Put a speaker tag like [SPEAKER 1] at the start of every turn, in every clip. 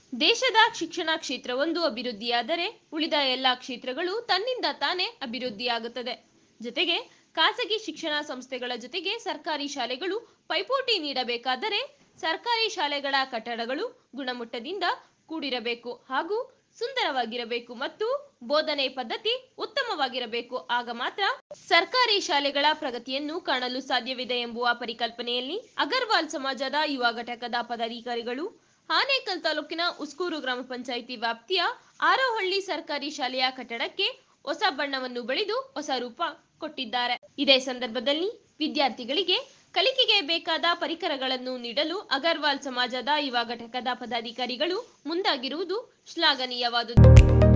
[SPEAKER 1] ದೇಶದ ಶಿಕ್ಷಣ ಕ್ಷೇತ್ರವೊಂದು ಅಭಿವೃದ್ಧಿಯಾದರೆ ಉಳಿದ ಎಲ್ಲ ಕ್ಷೇತ್ರಗಳು ತನ್ನಿಂದ ತಾನೇ ಅಭಿವೃದ್ಧಿಯಾಗುತ್ತದೆ ಜೊತೆಗೆ ಖಾಸಗಿ ಶಿಕ್ಷಣ ಸಂಸ್ಥೆಗಳ ಜೊತೆಗೆ ಸರ್ಕಾರಿ ಶಾಲೆಗಳು ಪೈಪೋಟಿ ನೀಡಬೇಕಾದರೆ ಸರ್ಕಾರಿ ಶಾಲೆಗಳ ಕಟ್ಟಡಗಳು ಗುಣಮಟ್ಟದಿಂದ ಕೂಡಿರಬೇಕು ಹಾಗೂ ಸುಂದರವಾಗಿರಬೇಕು ಮತ್ತು ಬೋಧನೆ ಪದ್ಧತಿ ಉತ್ತಮವಾಗಿರಬೇಕು ಆಗ ಮಾತ್ರ ಸರ್ಕಾರಿ ಶಾಲೆಗಳ ಪ್ರಗತಿಯನ್ನು ಕಾಣಲು ಸಾಧ್ಯವಿದೆ ಎಂಬುವ ಪರಿಕಲ್ಪನೆಯಲ್ಲಿ ಅಗರ್ವಾಲ್ ಸಮಾಜದ ಯುವ ಘಟಕದ ಪದಾಧಿಕಾರಿಗಳು ಆನೇಕಲ್ ತಾಲೂಕಿನ ಉಸ್ಕೂರು ಗ್ರಾಮ ಪಂಚಾಯಿತಿ ವ್ಯಾಪ್ತಿಯ ಆರೋಹಳ್ಳಿ ಸರ್ಕಾರಿ ಶಾಲೆಯ ಕಟ್ಟಡಕ್ಕೆ ಹೊಸ ಬಣ್ಣವನ್ನು ಬಳಿದು ಹೊಸ ರೂಪ ಕೊಟ್ಟಿದ್ದಾರೆ ಇದೇ ಸಂದರ್ಭದಲ್ಲಿ ವಿದ್ಯಾರ್ಥಿಗಳಿಗೆ ಕಲಿಕೆಗೆ ಬೇಕಾದ ಪರಿಕರಗಳನ್ನು ನೀಡಲು ಅಗರ್ವಾಲ್ ಸಮಾಜದ ಯುವ ಘಟಕದ ಪದಾಧಿಕಾರಿಗಳು ಮುಂದಾಗಿರುವುದು ಶ್ಲಾಘನೀಯವಾದುದು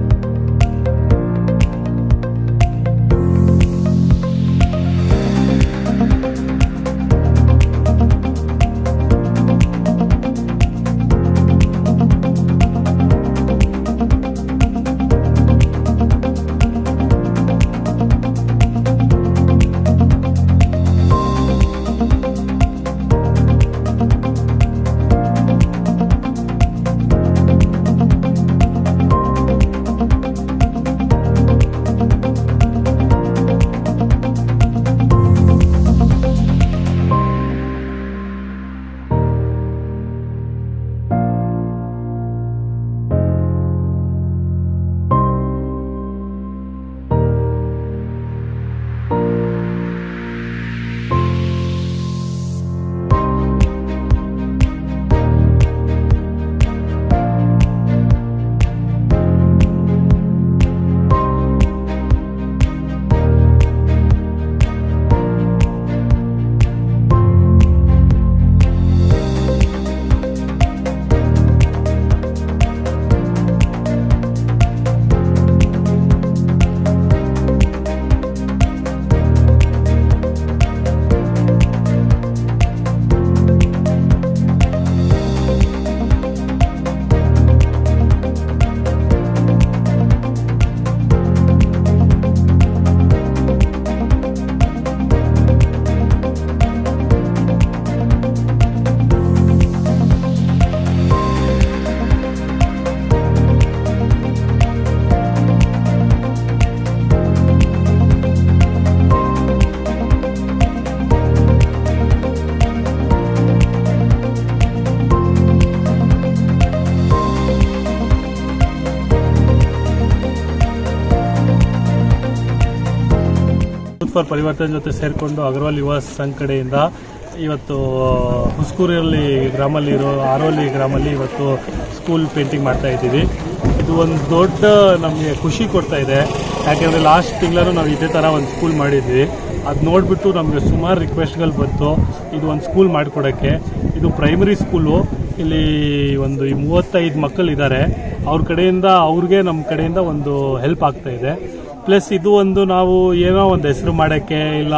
[SPEAKER 2] ಯೂತ್ ಫಾರ್ ಪರಿವರ್ತನೆ ಜೊತೆ ಸೇರಿಕೊಂಡು ಅಗರ್ವಾಲ್ ಯುವ ಸಂಘ ಕಡೆಯಿಂದ ಇವತ್ತು ಹುಸ್ಕೂರಲ್ಲಿ ಗ್ರಾಮಲ್ಲಿ ಇರೋ ಆರೋಲಿ ಗ್ರಾಮಲ್ಲಿ ಇವತ್ತು ಸ್ಕೂಲ್ ಪೇಂಟಿಂಗ್ ಮಾಡ್ತಾ ಇದ್ದೀವಿ ಇದು ಒಂದು ದೊಡ್ಡ ನಮಗೆ ಖುಷಿ ಕೊಡ್ತಾ ಇದೆ ಯಾಕೆಂದರೆ ಲಾಸ್ಟ್ ತಿಂಗಳು ನಾವು ಇದೇ ಥರ ಒಂದು ಸ್ಕೂಲ್ ಮಾಡಿದ್ವಿ ಅದು ನೋಡಿಬಿಟ್ಟು ನಮಗೆ ಸುಮಾರು ರಿಕ್ವೆಸ್ಟ್ಗಳು ಬಂತು ಇದು ಒಂದು ಸ್ಕೂಲ್ ಮಾಡಿಕೊಡೋಕ್ಕೆ ಇದು ಪ್ರೈಮರಿ ಸ್ಕೂಲು ಇಲ್ಲಿ ಒಂದು ಈ ಮೂವತ್ತೈದು ಮಕ್ಕಳು ಇದ್ದಾರೆ ಅವ್ರ ಕಡೆಯಿಂದ ಅವ್ರಿಗೆ ನಮ್ಮ ಕಡೆಯಿಂದ ಒಂದು ಹೆಲ್ಪ್ ಆಗ್ತಾ ಇದೆ ಪ್ಲಸ್ ಇದು ಒಂದು ನಾವು ಏನೋ ಒಂದು ಹೆಸರು ಮಾಡೋಕ್ಕೆ ಇಲ್ಲ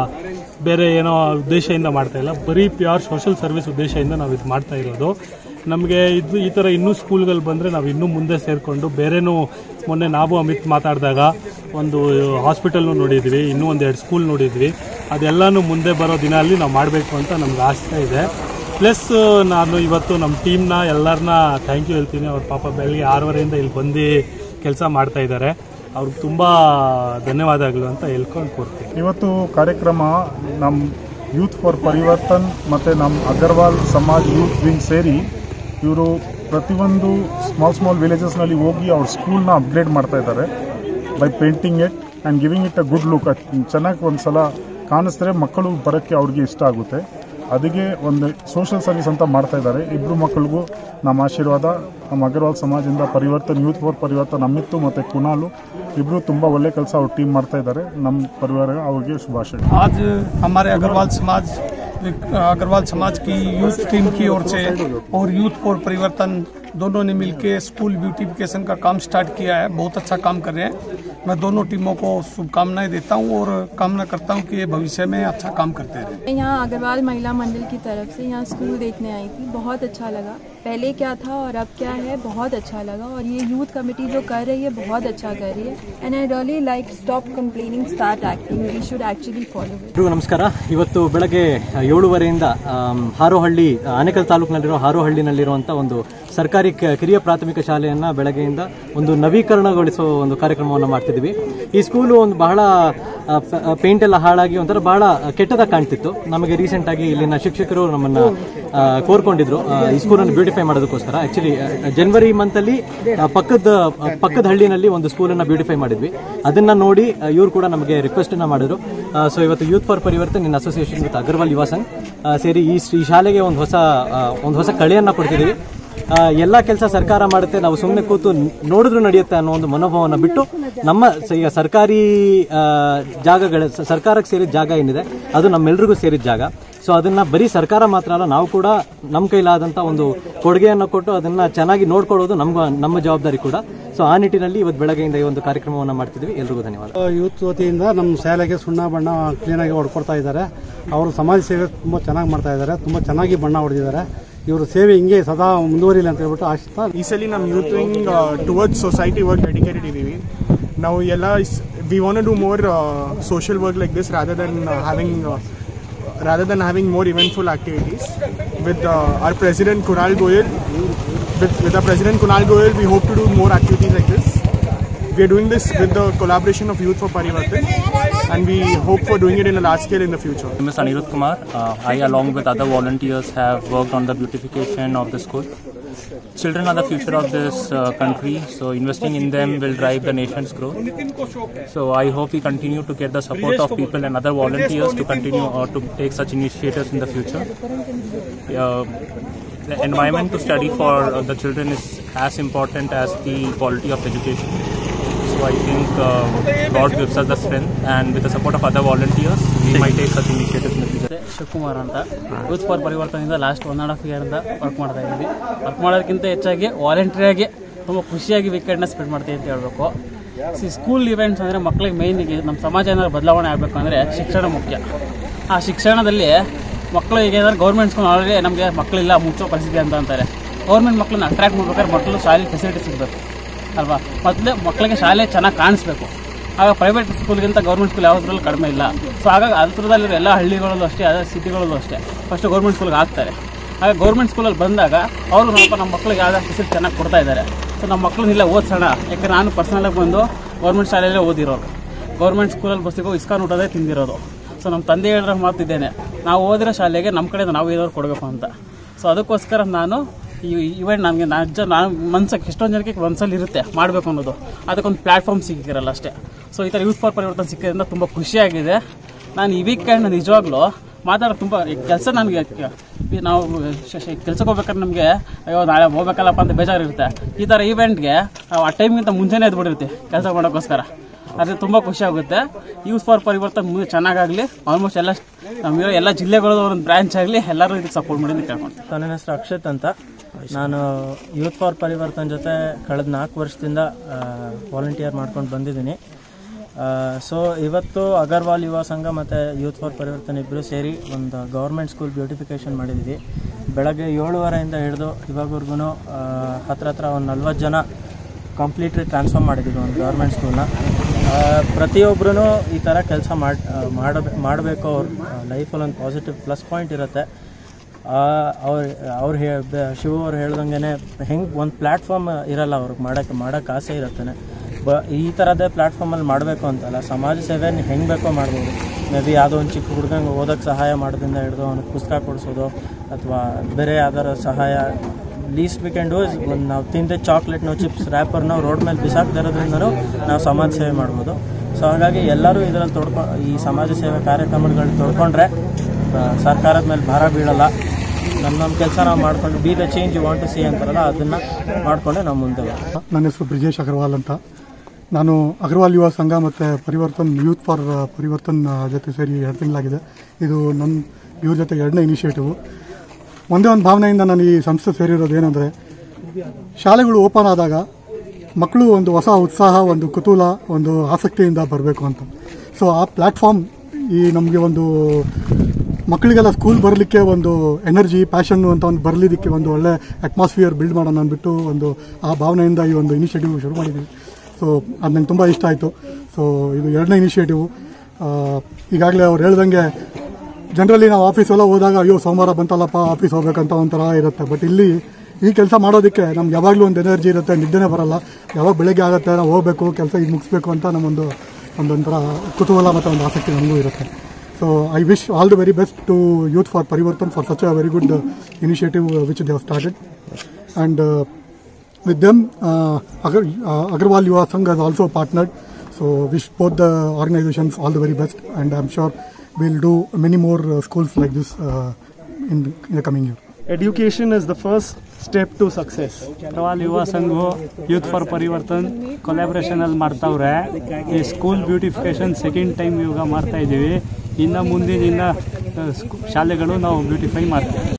[SPEAKER 2] ಬೇರೆ ಏನೋ ಉದ್ದೇಶದಿಂದ ಮಾಡ್ತಾ ಇಲ್ಲ ಬರೀ ಪ್ಯೂರ್ ಸೋಷಲ್ ಸರ್ವಿಸ್ ಉದ್ದೇಶದಿಂದ ನಾವು ಇದು ಮಾಡ್ತಾ ಇರೋದು ನಮಗೆ ಇದು ಈ ಥರ ಇನ್ನೂ ಸ್ಕೂಲ್ಗಳು ಬಂದರೆ ನಾವು ಇನ್ನೂ ಮುಂದೆ ಸೇರಿಕೊಂಡು ಬೇರೆನೂ ಮೊನ್ನೆ ನಾವು ಅಮಿತ್ ಮಾತಾಡಿದಾಗ ಒಂದು ಹಾಸ್ಪಿಟಲ್ನು ನೋಡಿದ್ವಿ ಇನ್ನೂ ಒಂದು ಎರಡು ಸ್ಕೂಲ್ ನೋಡಿದ್ವಿ ಅದೆಲ್ಲನೂ ಮುಂದೆ ಬರೋ ದಿನಲ್ಲಿ ನಾವು ಮಾಡಬೇಕು ಅಂತ ನಮ್ಗೆ ಆಸೆ ಇದೆ ಪ್ಲಸ್ ನಾನು ಇವತ್ತು ನಮ್ಮ ಟೀಮ್ನ ಎಲ್ಲರನ್ನ ಥ್ಯಾಂಕ್ ಯು ಹೇಳ್ತೀನಿ ಅವ್ರ ಪಾಪ ಬೆಳಗ್ಗೆ ಆರೂವರೆಯಿಂದ ಇಲ್ಲಿ ಬಂದು ಕೆಲಸ ಮಾಡ್ತಾ ಇದ್ದಾರೆ ಅವ್ರಿಗೆ ತುಂಬ ಧನ್ಯವಾದಗಳು ಅಂತ ಹೇಳ್ಕೊಂಡು ಕೊಡ್ತೀನಿ
[SPEAKER 3] ಇವತ್ತು ಕಾರ್ಯಕ್ರಮ ನಮ್ಮ ಯೂತ್ ಫಾರ್ ಪರಿವರ್ತನ್ ಮತ್ತು ನಮ್ಮ ಅಗರ್ವಾಲ್ ಸಮಾಜ್ ಯೂತ್ ವಿಂಗ್ ಸೇರಿ ಇವರು ಪ್ರತಿಯೊಂದು ಸ್ಮಾಲ್ ಸ್ಮಾಲ್ ವಿಲೇಜಸ್ನಲ್ಲಿ ಹೋಗಿ ಅವ್ರ ಸ್ಕೂಲ್ನ ಅಪ್ಗ್ರೇಡ್ ಮಾಡ್ತಾ ಇದ್ದಾರೆ by painting it and giving it a good look ಚೆನ್ನಾಗಿ ಒಂದು ಸಲ ಕಾಣಿಸಿದ್ರೆ ಮಕ್ಕಳು ಬರೋಕ್ಕೆ ಅವ್ರಿಗೆ ಇಷ್ಟ ಆಗುತ್ತೆ ಅದಕ್ಕೆ ಒಂದು ಸೋಷಿಯಲ್ ಸರ್ವಿಸ್ ಅಂತ ಮಾಡ್ತಾ ಇದ್ದಾರೆ ಇಬ್ಬರು ಮಕ್ಕಳಿಗೂ ನಮ್ಮ ಆಶೀರ್ವಾದ ನಮ್ಮ ಅಗರ್ವಾಲ್ ಸಮಾಜದಿಂದ ಪರಿವರ್ತನ್ ಯೂತ್ ಫಾರ್ ಪರಿವರ್ತನ್ ಅಮಿತ್ತು ಮತ್ತು ಕುನಾಲು ಇಬ್ಬರು ತುಂಬ ಒಳ್ಳೆ ಕೆಲಸ ಅವ್ರ ಟೀಮ್ ಮಾಡ್ತಾ ಇದ್ದಾರೆ ನಮ್ಮ ಪರಿವಾರ ಅವ್ರಿಗೆ ಶುಭಾಶಯ
[SPEAKER 4] आज हमारे अग्रवाल समाज अग्रवाल समाज की यूथ टीम की ओर से और यूथ फॉर परिवर्तन दोनों ने मिलकर स्कूल ब्यूटिफिकेशन का काम स्टार्ट किया है बहुत अच्छा काम कर रहे हैं मैं दोनों टीमों को शुभकामनाएं देता हूं और कामना करता हूं कि ये भविष्य में अच्छा काम करते रहें
[SPEAKER 5] मैं यहाँ अग्रवाल महिला मंडल की तरफ से यहाँ स्कूल देखने आई थी बहुत अच्छा लगा पहले क्या था और अब क्या है बहुत अच्छा लगा और ये यूथ कमेटी जो कर रही है बहुत अच्छा कर रही है and I really like stop complaining start acting we should actually follow it
[SPEAKER 6] ಎಲ್ರಿಗೂ ನಮಸ್ಕಾರ ಇವತ್ತು ಬೆಳಗ್ಗೆ ಏಳುವರೆಯಿಂದ ಆಮ್, ಹಾರೋಹಳ್ಳಿ ಆನೇಕಲ್ ತಾಲೂಕಿನಲ್ಲಿರೋ ಹಾರೋಹಳ್ಳಿನಲ್ಲಿರುವಂಥ ಒಂದು ಸರ್ಕಾರಿ ಸರ್ಕಾರಿ ಕ- ಕಿರಿಯ ಪ್ರಾಥಮಿಕ ಶಾಲೆಯನ್ನ ಬೆಳಗ್ಗೆಯಿಂದ ಒಂದು ನವೀಕರಣಗೊಳಿಸುವ ಒಂದು ಕಾರ್ಯಕ್ರಮವನ್ನು ಮಾಡ್ತಿದ್ವಿ ಈ ಸ್ಕೂಲು ಒಂದು ಬಹಳ ಪೇಂಟ್ ಎಲ್ಲ ಹಾಳಾಗಿ ಒಂಥರ ಬಹಳ ಕೆಟ್ಟದಾಗಿ ಕಾಣ್ತಿತ್ತು ನಮಗೆ ರೀಸೆಂಟ್ ಆಗಿ ಇಲ್ಲಿನ ಶಿಕ್ಷಕರು ನಮ್ಮನ್ನ ಆ, ಕೋರ್ಕೊಂಡಿದ್ರು ಆ, ಈ ಸ್ಕೂಲನ್ನು ಬ್ಯೂಟಿಫೈ ಮಾಡೋದಕ್ಕೋಸ್ಕರ ಆಕ್ಚುಲಿ ಜನವರಿ ಮಂತಲ್ಲಿ ಪಕ್ಕದ ಪಕ್ಕದ ಹಳ್ಳಿನಲ್ಲಿ ಒಂದು ಸ್ಕೂಲನ್ನು ಬ್ಯೂಟಿಫೈ ಮಾಡಿದ್ವಿ ಅದನ್ನ ನೋಡಿ ಇವರು ಕೂಡ ನಮಗೆ ರಿಕ್ವೆಸ್ಟ್ ಅನ್ನ ಮಾಡಿದ್ರು ಸೊ ಇವತ್ತು youth for Parivartan in association with Agarwal Yuva Sangh ಆ, ಸೇರಿ ಈ ಈ ಶಾಲೆಗೆ ಒಂದು ಹೊಸ ಆ, ಒಂದು ಹೊಸ ಕಳೆಯನ್ನ ಕೊಡ್ತಿದ್ದೀವಿ ಆ, ಎಲ್ಲ ಕೆಲಸ ಸರ್ಕಾರ ಮಾಡುತ್ತೆ ನಾವು ಸುಮ್ಮನೆ ಕೂತು ನೋಡಿದ್ರು ನಡೆಯುತ್ತೆ ಅನ್ನೋ ಒಂದು ಮನೋಭಾವನ ಬಿಟ್ಟು ನಮ್ಮ ಸ- ಈಗ ಸರ್ಕಾರಿ ಆ, ಜಾಗಗಳ ಸ- ಸರ್ಕಾರಕ್ಕೆ ಸೇರಿದ ಜಾಗ ಏನಿದೆ ಅದು ನಮ್ಮೆಲ್ರಿಗೂ ಸೇರಿದ ಜಾಗ ಸೊ ಅದನ್ನ ಬರೀ ಸರ್ಕಾರ ಮಾತ್ರ ಅಲ್ಲ ನಾವು ಕೂಡ ನಮ್ಮ ಕೈಲಾದಂತ ಒಂದು ಕೊಡುಗೆಯನ್ನು ಕೊಟ್ಟು ಅದನ್ನ ಚೆನ್ನಾಗಿ ನೋಡ್ಕೊಳ್ಳೋದು ನಮ್ಗ ನಮ್ಮ ಜವಾಬ್ದಾರಿ ಕೂಡ ಸೊ ಆ ನಿಟ್ಟಿನಲ್ಲಿ ಇವತ್ತು ಬೆಳಗ್ಗೆಯಿಂದ ಈ ಒಂದು ಕಾರ್ಯಕ್ರಮವನ್ನು ಮಾಡ್ತಿದ್ವಿ ಎಲ್ರಿಗೂ ಧನ್ಯವಾದ
[SPEAKER 7] ಯೂತ್ ವತಿಯಿಂದ ನಮ್ಮ ಶಾಲೆಗೆ ಸುಣ್ಣ ಬಣ್ಣ ಕ್ಲೀನಾಗಿ ಹೊಡ್ಕೊಡ್ತಾ ಇದ್ದಾರೆ ಅವರು ಸಮಾಜ ಸೇವೆ ತುಂಬ ಚೆನ್ನಾಗಿ ಮಾಡ್ತಾ ಇದ್ದಾರೆ ತುಂಬ ಚೆನ್ನಾಗಿ ಬಣ್ಣ ಹೊಡೆದಿದ್ದಾರೆ ಇವರು ಸೇವೆ ಹಿಂಗೆ ಸದಾ ಮುಂದುವರಿಲಿ ಅಂತ ಹೇಳ್ಬಿಟ್ಟು ಆಶಿಸ್ತಾ
[SPEAKER 8] ಈ ಸಲ ನಮ್ಮ youth wing towards society work dedicated ಇದ್ದೀವಿ ನಾವು ಎಲ್ಲ we want do more social work like this rather than having rather than having more eventful activities. With uh, our president Kunal Goyal, with, with our president Kunal Goyal, we hope to do more activities like this. We are doing this with the collaboration of Youth for Parivartan, and we hope for doing it in a large scale in the future.
[SPEAKER 9] name is Anirudh Kumar. Uh, I, along with other volunteers, have worked on the beautification of the school. Children are the future of this uh, country, so investing in them will drive the nation's growth. So I hope we continue to get the support of people and other volunteers to continue or to take such initiatives in the future. Uh, the environment to study for uh, the children is as important as the quality of education. So I think uh, God gives us the strength, and with the support of other volunteers, we might take such initiatives in the future.
[SPEAKER 10] Shivakumar ಅಂತ youth for ಪರಿವರ್ತನೆಯಿಂದ last one and half ಇಯರಿಂದ work ಮಾಡ್ತಾ ಇದ್ದೀವಿ work ಮಾಡೋದಕ್ಕಿಂತ ಹೆಚ್ಚಾಗಿ ವಾಲಂಟ್ರಿಯಾಗಿ ತುಂಬ ಖುಷಿಯಾಗಿ ವೀಕೆಂಡ್ನ spend ಮಾಡ್ತೀವಿ ಅಂತ ಹೇಳ್ಬೇಕು ಸಿ ಸ್ಕೂಲ್ ಇವೆಂಟ್ಸ್ ಅಂದರೆ ಮಕ್ಕಳಿಗೆ ಮೈನಿಗೆ ನಮ್ಮ ಸಮಾಜ ಏನಾದ್ರು ಬದಲಾವಣೆ ಆಗಬೇಕು ಅಂದರೆ ಶಿಕ್ಷಣ ಮುಖ್ಯ ಆ ಶಿಕ್ಷಣದಲ್ಲಿ ಮಕ್ಕಳು ಈಗ ಏನಾದ್ರು ಗೌರ್ಮೆಂಟ್ ಸ್ಕೂಲ್ ಆಲ್ರೆಡಿ ನಮಗೆ ಮಕ್ಕಳಿಲ್ಲ ಮುಚ್ಚೋ ಪರಿಸ್ಥಿತಿ ಅಂತ ಅಂತಾರೆ ಗೌರ್ಮೆಂಟ್ ಮಕ್ಕಳನ್ನ ಅಟ್ರಾಕ್ಟ್ ಮಾಡ್ಬೇಕಾದ್ರೆ ಮಕ್ಕಳು ಶಾಲೆ ಫೆಸಿಲಿಟಿ ಸಿಗಬೇಕು ಅಲ್ವಾ ಮೊದಲೇ ಮಕ್ಕಳಿಗೆ ಶಾಲೆ ಚೆನ್ನಾಗಿ ಕಾಣಿಸ್ಬೇಕು ಆಗ ಪ್ರೈವೇಟ್ ಸ್ಕೂಲ್ಗಿಂತ ಗೌರ್ಮೆಂಟ್ ಸ್ಕೂಲ್ ಯಾವುದ್ರಲ್ಲೂ ಕಡಿಮೆ ಇಲ್ಲ ಸೊ ಹಾಗಾಗಿ ಹತ್ರದಲ್ಲಿರೋ ಎಲ್ಲ ಹಳ್ಳಿಗಳಲ್ಲೂ ಅಷ್ಟೇ ಅದೇ ಸಿಟಿಗಳಲ್ಲೂ ಅಷ್ಟೇ ಫಸ್ಟ್ ಗೌರ್ಮೆಂಟ್ ಸ್ಕೂಲ್ಗೆ ಹಾಕ್ತಾರೆ ಆಗ ಗೌರ್ಮೆಂಟ್ ಸ್ಕೂಲಲ್ಲಿ ಬಂದಾಗ ಅವರು ನಮ್ಮ ನಮ್ಮ ಮಕ್ಕಳಿಗೆ ಯಾವ್ದಾದ್ರು ಫೆಸಿಲಿಟಿ ಚೆನ್ನಾಗಿ ಕೊಡ್ತಾ ಇದ್ದಾರೆ ಸೊ ನಮ್ಮ ಮಕ್ಕಳನ್ನ ಇಲ್ಲ ಓದಿಸೋಣ ಯಾಕಂದ್ರೆ ನಾನು ಪರ್ಸನಲಾಗಿ ಬಂದು ಗೌರ್ಮೆಂಟ್ ಶಾಲೆಯಲ್ಲೇ ಓದಿರೋರು ಗೌರ್ಮೆಂಟ್ ಸ್ಕೂಲಲ್ಲಿ ಬಸ್ಸಿಗೂ ಇಸ್ಕಾನ್ ಊಟದೇ ತಿಂದಿರೋದು ಸೊ ನಮ್ಮ ತಂದೆ ಹೇಳಿರೋ ಮಾತಿದ್ದೇನೆ ನಾವು ಓದಿರೋ ಶಾಲೆಗೆ ನಮ್ಮ ಕಡೆ ನಾವು ಏನಾದ್ರು ಕೊಡಬೇಕು ಅಂತ ಸೊ ಅದಕ್ಕೋಸ್ಕರ ನಾನು ಈ ಇವೆಂಟ್ ನನಗೆ ನಿಜ ನಾನು ಮನ್ಸಕ್ಕೆ ಎಷ್ಟೊಂದು ಜನಕ್ಕೆ ಮನ್ಸಲ್ಲಿ ಇರುತ್ತೆ ಮಾಡಬೇಕು ಅನ್ನೋದು ಅದಕ್ಕೊಂದು ಪ್ಲ್ಯಾಟ್ಫಾರ್ಮ್ ಸಿಕ್ಕಿರಲ್ಲ ಅಷ್ಟೇ ಸೊ ಈ ಥರ ಯೂತ್ ಫಾರ್ ಪರಿವರ್ತನೆ ಸಿಕ್ಕಿದ್ರಿಂದ ತುಂಬ ಖುಷಿಯಾಗಿದೆ ನಾನು ಈ ವೀಕೆಂಡ್ ನಿಜವಾಗ್ಲೂ ಮಾತಾಡೋದು ತುಂಬ ಕೆಲಸ ನನಗೆ ಈ ನಾವು ಕೆಲ್ಸಕ್ಕೆ ಹೋಗ್ಬೇಕಾದ್ರೆ ನಮಗೆ ಅಯ್ಯೋ ನಾಳೆ ಹೋಗ್ಬೇಕಲ್ಲಪ್ಪ ಅಂತ ಬೇಜಾರಿರುತ್ತೆ ಈ ಥರ ಈವೆಂಟ್ಗೆ ನಾವು ಆ ಟೈಮ್ಗಿಂತ ಮುಂಚೆನೇ ಎದ್ಬಿಟ್ಟಿರ್ತೀವಿ ಕೆಲಸ ಮಾಡೋಕ್ಕೋಸ್ಕರ ಅದು ತುಂಬ ಖುಷಿ ಆಗುತ್ತೆ ಯೂಸ್ ಫಾರ್ ಪರಿವರ್ತನೆ ಮುಂದೆ ಚೆನ್ನಾಗಾಗಲಿ ಆಲ್ಮೋಸ್ಟ್ ಎಲ್ಲ ನಮ್ಮಿರೋ ಎಲ್ಲ ಜಿಲ್ಲೆಗಳದ್ದು ಒಂದು ಬ್ರಾಂಚ್ ಆಗಲಿ ಎಲ್ಲರೂ ಇದಕ್ಕೆ ಸಪೋರ್ಟ್ ಮಾಡಿ ಅಂತ ಕೇಳ್ಕೊಂತೀನಿ
[SPEAKER 11] ನನ್ನ ಹೆಸರು ಅಕ್ಷತ್ ಅಂತ ನಾನು ಯೂತ್ ಫಾರ್ ಪರಿವರ್ತನ್ ಜೊತೆ ಕಳೆದ ನಾಲ್ಕು ವರ್ಷದಿಂದ ವಾಲಂಟಿಯರ್ ಮಾಡ್ಕೊಂಡು ಬಂದಿದ್ದೀನಿ ಸೊ ಇವತ್ತು ಅಗರ್ವಾಲ್ ಯುವ ಸಂಘ ಮತ್ತು ಯೂತ್ ಫಾರ್ ಪರಿವರ್ತನ್ ಇಬ್ಬರು ಸೇರಿ ಒಂದು ಗೌರ್ಮೆಂಟ್ ಸ್ಕೂಲ್ ಬ್ಯೂಟಿಫಿಕೇಷನ್ ಮಾಡಿದ್ದೀವಿ ಬೆಳಗ್ಗೆ ಏಳುವರೆಯಿಂದ ಹಿಡಿದು ಇವಾಗವರೆಗೂ ಹತ್ರ ಹತ್ರ ಒಂದು ನಲ್ವತ್ತು ಜನ ಕಂಪ್ಲೀಟ್ಲಿ ಟ್ರಾನ್ಸ್ಫಾರ್ಮ್ ಮಾಡಿದ್ದೀವಿ ಒಂದು ಗೌರ್ಮೆಂಟ್ ಸ್ಕೂಲ್ನ ಪ್ರತಿಯೊಬ್ಬರೂ ಈ ಥರ ಕೆಲಸ ಮಾಡಿ ಮಾಡಬೇಕು ಮಾಡಬೇಕು ಅವ್ರ ಲೈಫಲ್ಲಿ ಒಂದು ಪಾಸಿಟಿವ್ ಪ್ಲಸ್ ಪಾಯಿಂಟ್ ಇರುತ್ತೆ ಅವ್ರು ಅವ್ರು ಹೇ ಬ- ಶಿವ ಅವ್ರು ಹೇಳ್ದಂಗೆ ಹೆಂಗೆ ಒಂದು ಪ್ಲ್ಯಾಟ್ಫಾರ್ಮ್ ಇರಲ್ಲ ಅವ್ರಿಗೆ ಮಾಡೋಕ್ಕೆ ಮಾಡೋಕ್ಕೆ ಆಸೆ ಇರುತ್ತೆ ಬ ಈ ಥರದ್ದೇ ಪ್ಲ್ಯಾಟ್ಫಾರ್ಮಲ್ಲಿ ಮಾಡಬೇಕು ಅಂತಲ್ಲ ಸಮಾಜ ಸೇವೆನ ಹೆಂಗೆ ಬೇಕೋ ಮಾಡ್ಬೋದು ಮೇ ಬಿ ಯಾವುದೋ ಒಂದು ಚಿಕ್ಕ ಹುಡುಗಂಗೆ ಓದೋಕ್ಕೆ ಸಹಾಯ ಮಾಡೋದ್ರಿಂದ ಹಿಡಿದು ಅವ್ನಿಗೆ ಪುಸ್ತಕ ಕೊಡಿಸೋದು ಅಥವಾ ಬೇರೆ ಯಾವ್ದಾರ ಸಹಾಯ least we can do is ಒಂದು ನಾವು ತಿಂದ ಚಾಕ್ಲೇಟ್ನೋ ಚಿಪ್ಸ್ ರ್ಯಾಪರ್ನೋ ರೋಡ್ ಮೇಲೆ ಬಿಸಾಕ್ದಿರೋದ್ರಿಂದನೂ ನಾವು ಸಮಾಜ ಸೇವೆ ಮಾಡ್ಬೋದು ಸೊ ಹಾಗಾಗಿ ಎಲ್ಲರೂ ಇದರಲ್ಲಿ ತೊಡ್ಕೊ ಈ ಸಮಾಜ ಸೇವೆ ಕಾರ್ಯಕ್ರಮಗಳಲ್ಲಿ ತೊಡ್ಕೊಂಡ್ರೆ ಆ, ಸರ್ಕಾರದ ಮೇಲೆ ಭಾರ ಬೀಳಲ್ಲ ನಮ್ಮ ನಮ್ಮ ಕೆಲಸ ನಾವು ಮಾಡ್ಕೊಂಡು be the change you want to see ಅಂತಾರಲ್ಲ ಅದನ್ನು ಮಾಡಿಕೊಂಡೆ ನಾವು ಮುಂದೆ ಹೋಗ್ತೀವಿ.
[SPEAKER 12] ನನ್ನ ಹೆಸರು ಬ್ರಿಜೇಶ್ ಅಗರ್ವಾಲ್ ಅಂತ ನಾನು ಅಗರ್ವಾಲ್ ಯುವ ಸಂಘ ಮತ್ತು ಪರಿವರ್ತನ್ ಯೂತ್ ಫಾರ್ ಪರಿವರ್ತನ್ ಜೊತೆ ಸೇರಿ ಎರಡು ತಿಂಗಳಾಗಿದೆ ಇದು ನನ್ನ ಇವ್ರ ಜೊತೆ ಎರಡನೇ ಇನಿಷಿಯೇಟಿವ್ ಒಂದೇ ಒಂದು ಭಾವನೆಯಿಂದ ನಾನು ಈ ಸಂಸ್ಥೆ ಸೇರಿರೋದು ಏನಂದರೆ ಶಾಲೆಗಳು ಓಪನ್ ಆದಾಗ ಮಕ್ಕಳು ಒಂದು ಹೊಸ ಉತ್ಸಾಹ ಒಂದು ಕುತೂಹಲ ಒಂದು ಆಸಕ್ತಿಯಿಂದ ಬರಬೇಕು ಅಂತ ಸೊ ಆ ಪ್ಲ್ಯಾಟ್ಫಾರ್ಮ್ ಈ ನಮಗೆ ಒಂದು ಮಕ್ಕಳಿಗೆಲ್ಲ ಸ್ಕೂಲ್ ಬರಲಿಕ್ಕೆ ಒಂದು ಎನರ್ಜಿ ಪ್ಯಾಷನ್ ಅಂತ ಒಂದು ಬರಲಿದ್ದಕ್ಕೆ ಒಂದು ಒಳ್ಳೆ ಅಟ್ಮಾಸ್ಫಿಯರ್ ಬಿಲ್ಡ್ ಮಾಡೋಣ ಅಂದ್ಬಿಟ್ಟು ಒಂದು ಆ ಭಾವನೆಯಿಂದ ಈ ಒಂದು ಇನಿಷಿಯೇಟಿವ್ ಶುರು ಮಾಡಿದ್ದೀವಿ ಸೊ ಅದು ನಂಗೆ ತುಂಬ ಇಷ್ಟ ಆಯಿತು ಸೊ ಇದು ಎರಡನೇ ಇನಿಷಿಯೇಟಿವ್ ಈಗಾಗಲೇ ಅವ್ರು ಹೇಳ್ದಂಗೆ ಜನರಲಿ ನಾವು ಆಫೀಸೆಲ್ಲ ಹೋದಾಗ ಅಯ್ಯೋ ಸೋಮವಾರ ಬಂತಲ್ಲಪ್ಪ ಆಫೀಸ್ ಹೋಗ್ಬೇಕಂತ ಒಂಥರ ಇರುತ್ತೆ ಬಟ್ ಇಲ್ಲಿ ಈ ಕೆಲಸ ಮಾಡೋದಕ್ಕೆ ನಮ್ಗೆ ಯಾವಾಗಲೂ ಒಂದು ಎನರ್ಜಿ ಇರುತ್ತೆ ನಿದ್ದೆನೇ ಬರಲ್ಲ ಯಾವಾಗ ಬೆಳಗ್ಗೆ ಆಗುತ್ತೆ ನಾವು ಹೋಗಬೇಕು ಕೆಲಸ ಇದು ಮುಗಿಸ್ಬೇಕು ಅಂತ ನಮ್ಮೊಂದು ಒಂದೊಂಥರ ಕುತೂಹಲ ಮತ್ತು ಒಂದು ಆಸಕ್ತಿ ನಮಗೂ ಇರುತ್ತೆ so I wish all the very best to youth for Parivartan for such a very good initiative which they have started and with them, uh, Agar, uh, Agarwal Yuva Sangh has also partnered. So wish both the organizations all the very best, and I'm sure we'll do many more uh, schools like this uh, in, in the coming year.
[SPEAKER 13] Education is the first step to success. Agarwal Yuva Sangh youth for Parivartan collaboration ಅಲ್ಲಿ ಮಾಡ್ತಾವ್ರೆ ಈ school beautification second time ಇವಾಗ ಮಾಡ್ತಾ ಇದ್ದೀವಿ ಇನ್ನು ಮುಂದಿನ ಇನ್ನು ಶಾಲೆಗಳು ನಾವು ಬ್ಯೂಟಿಫೈ ಮಾಡ್ತೀವಿ